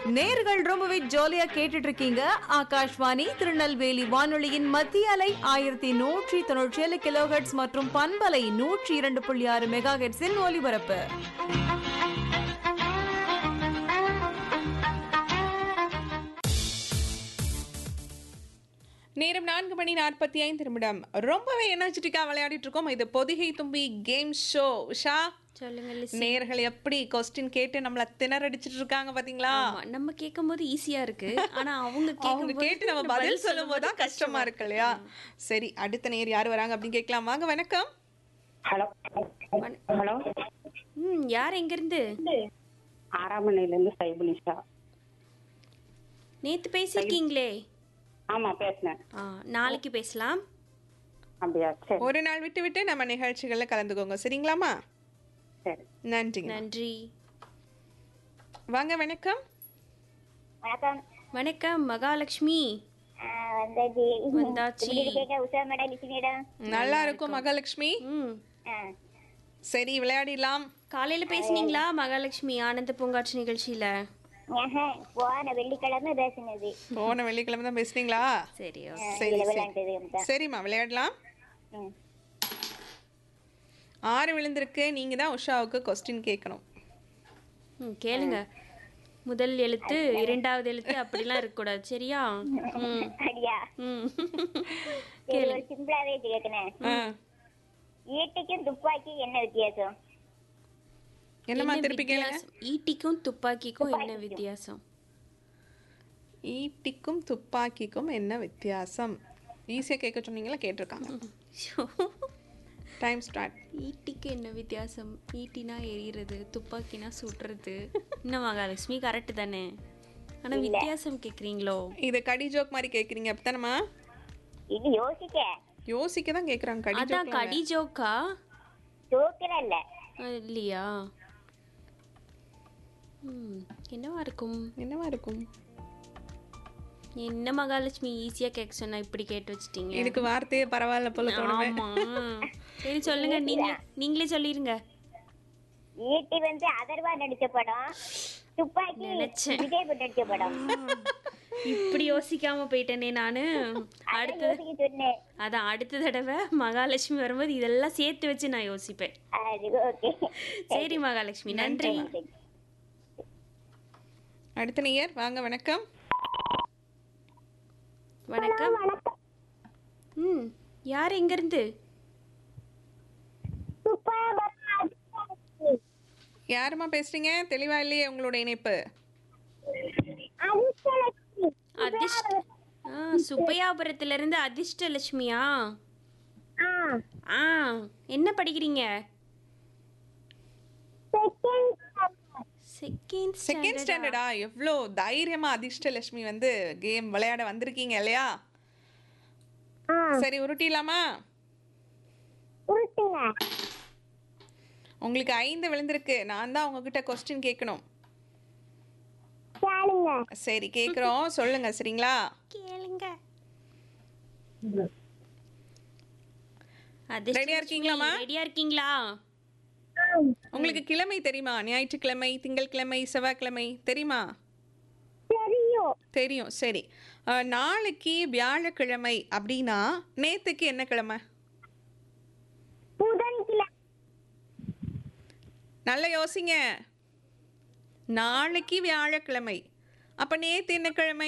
நேர்கள் ரொம்பவே ஜாலியா கேட்டுட்டு இருக்கீங்க ஆகாஷ்வாணி திருநெல்வேலி வானொலியின் மத்திய அலை ஆயிரத்தி நூற்றி தொண்ணூற்றி ஏழு கிலோஹெட்ஸ் மற்றும் பண்பலை நூற்றி இரண்டு புள்ளி ஆறு மெகா ஹெட்ஸின் ஒலிபரப்பு நேரம் நான்கு மணி நாற்பத்தி ஐந்து நிமிடம் ரொம்பவே எனர்ஜெட்டிக்கா விளையாடிட்டு இருக்கோம் இது பொதிகை தும்பி கேம் ஷோ உஷா சொல்லுங்க லிசி. நேர்கள் எப்படி கொஸ்டின் கேட்டு நம்மள திணறடிச்சிட்டு இருக்காங்க பாத்தீங்களா ஆமா, நம்ம கேட்கும்போது ஈஸியா இருக்கு ஆனா அவங்க அவங்க கேட்கும்போது கேட்டு நம்ம பதில் சொல்லும் போது தான் கஷ்டமா இருக்கு இல்லையா சரி அடுத்த நேர் யார் வராங்க அப்படின்னு கேட்கலாம் வாங்க வணக்கம் ஹலோ ஹலோ ம் யார் எங்க இருந்து ஆறாம் மணில இருந்து சைபுனிஷா நேத்து பேசிருக்கீங்களே ஆமா பேசினேன் ஆ, நாளைக்கு பேசலாம் அப்படியா சரி ஒரு நாள் விட்டு விட்டு நம்ம நிகழ்ச்சிகள்ல கலந்துக்கோங்க சரிங்களாமா சரி நன்றிங்க நன்றி வாங்க வணக்கம் வணக்கம் வணக்கம் மகாலட்சுமி ஆஹ் வந்தாச்சு வந்தாச்சு. எப்படி இருக்கீங்க உஷா மேடம் லிசி மேடம் நல்லா இருக்கும் மகாலட்சுமி ம் ஆஹ் சரி விளையாடிடலாம் காலையில பேசுனீங்களா மகாலட்சுமி ஆனந்த பூங்காட்சி நிகழ்ச்சியில ஆஹா, போன வெள்ளிக்கிழமை பேசினது போன வெள்ளிக்கிழமை தான் பேசுனீங்களா சரி ஓ. சரி இதுல சரி விளையாண்டது சரிம்மா விளையாடலாம் ம். ஆறு விழுந்திருக்கு நீங்க தான் உஷாவுக்கு கொஸ்டின் கேட்கணும் ம் கேளுங்க முதல் எழுத்து இரண்டாவது எழுத்து அப்படிலாம் இருக்கக்கூடாது சரியா ம் அப்படியா ம் சரி ஒரு சிம்பிளாவே கேட்கணும் ஆ. ஈட்டிக்கும் துப்பாக்கி என்ன வித்தியாசம் என்னம்மா என்ன திருப்பி கேளுங்க வித்தியாசம்? ஈட்டிக்கும் துப்பாக்கிக்கும் என்ன வித்தியாசம் ஈட்டிக்கும் துப்பாக்கிக்கும் என்ன வித்தியாசம் ஈஸியா கேட்க சொன்னீங்களா கேட்டிருக்காங்க ஷோ. டைம் ஸ்டார்ட் ஈட்டிக்கு என்ன வித்தியாசம் ஈட்டினா எரியறது துப்பாக்கினா சுடுறது என்ன மகாலட்சுமி கரெக்ட் தானே ஆனா வித்தியாசம் கேக்குறீங்களோ இது கடி ஜோக் மாதிரி கேக்குறீங்க அப்படித்தானம்மா இது யோசிக்க யோசிக்க தான் கேக்குறாங்க கடி அதான் ஜோக் கடி ஜோக்கா ஜோக்கில இல்ல அஹ், இல்லையா ம், என்னவா இருக்கும் என்னவா இருக்கும் என்ன மகாலட்சுமி ஈஸியா கேட்க சொன்னா இப்படி கேட்டு வச்சிட்டீங்க இதுக்கு வார்த்தையே பரவாயில்ல போல தோணுமே ஆமா சரி சொல்லுங்க நீங்க நீங்களே சொல்லிருங்க ஈட்டி வந்து அதர்வா நடிச்ச படம் துப்பாக்கி நினைச்சேன். விஜய் பட் நடிச்ச படம் இப்படி யோசிக்காம போயிட்டேனே நானு அடுத்தது யோசிக்க சொன்னேன் அதான் அடுத்த தடவை மகாலட்சுமி வரும்போது இதெல்லாம் சேர்த்து வச்சு நான் யோசிப்பேன் அது ஓகே சரி மகாலட்சுமி நன்றி அடுத்த நேயர் வாங்க வணக்கம் வணக்கம் ம் யார் எங்க இருந்து யாரும்மா பேசுறீங்க தெளிவா இல்லையே உங்களோட இணைப்பு அதிர்ஷ்ட ஆ சுப்பையாபுரத்துல இருந்து அதிர்ஷ்டலட்சுமியா ஆ என்ன படிக்கிறீங்க செகண்ட் செகண்ட் ஸ்டாண்டர்டா எவ்வளோ தைரியமா அதிர்ஷ்டலட்சுமி வந்து கேம் விளையாட வந்திருக்கீங்க இல்லையா சரி உருட்டிடலாமா உங்களுக்கு ஐந்து விழுந்திருக்கு நான் தான் உங்ககிட்ட கொஸ்டின் கேட்கணும் சரி கேக்குறோம் சொல்லுங்க சரிங்களா கேளுங்க Ready ஆ இருக்கீங்களாம்மா? ரெடியா இருக்கீங்களா உங்களுக்கு கிழமை தெரியுமா ஞாயிற்றுக்கிழமை திங்கட்கிழமை செவ்வாய்க்கிழமை தெரியுமா தெரியும் சரி அஹ், நாளைக்கு வியாழக்கிழமை அப்படின்னா நேத்துக்கு என்ன கிழமை நல்ல யோசிங்க நாளைக்கு வியாழக்கிழமை அப்ப நேத்து என்ன கிழமை